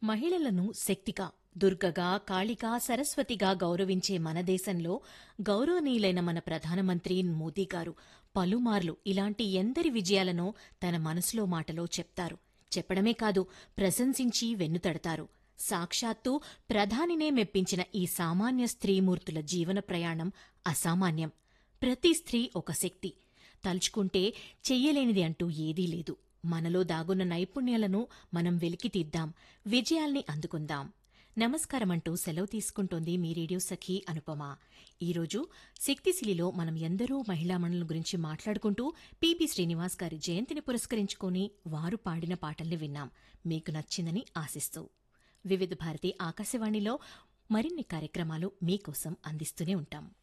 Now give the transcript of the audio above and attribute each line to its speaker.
Speaker 1: మహిళలను శక్తిగా దుర్గగా కాళికా సరస్వతిగా గౌరవించే మన దేశంలో గౌరవనీయులైన మన ప్రధానమంత్రి మోదీ గారు పలుమార్లు ఇలాంటి ఎందరి విజయాలనో తన మనసులో మాటలో చెప్తారు చెప్పడమే కాదు ప్రశంసించి వెన్నుతడతారు సాక్షాత్తు ప్రధానినే మెప్పించిన ఈ సామాన్య స్త్రీమూర్తుల జీవన ప్రయాణం అసామాన్యం ప్రతి స్త్రీ ఒక శక్తి తలుచుకుంటే చెయ్యలేనిది అంటూ ఏదీ లేదు మనలో దాగున్న నైపుణ్యాలను మనం వెలికితీద్దాం విజయాల్ని అందుకుందాం నమస్కారమంటూ సెలవు తీసుకుంటోంది మీ రేడియో సఖీ అనుపమ ఈరోజు శక్తిశిలిలో మనం ఎందరో మహిళామణుల గురించి మాట్లాడుకుంటూ పీపీ శ్రీనివాస్ గారి జయంతిని పురస్కరించుకొని వారు పాడిన పాటల్ని విన్నాం మీకు నచ్చిందని ఆశిస్తూ వివిధ భారతి ఆకాశవాణిలో మరిన్ని కార్యక్రమాలు మీకోసం అందిస్తూనే ఉంటాం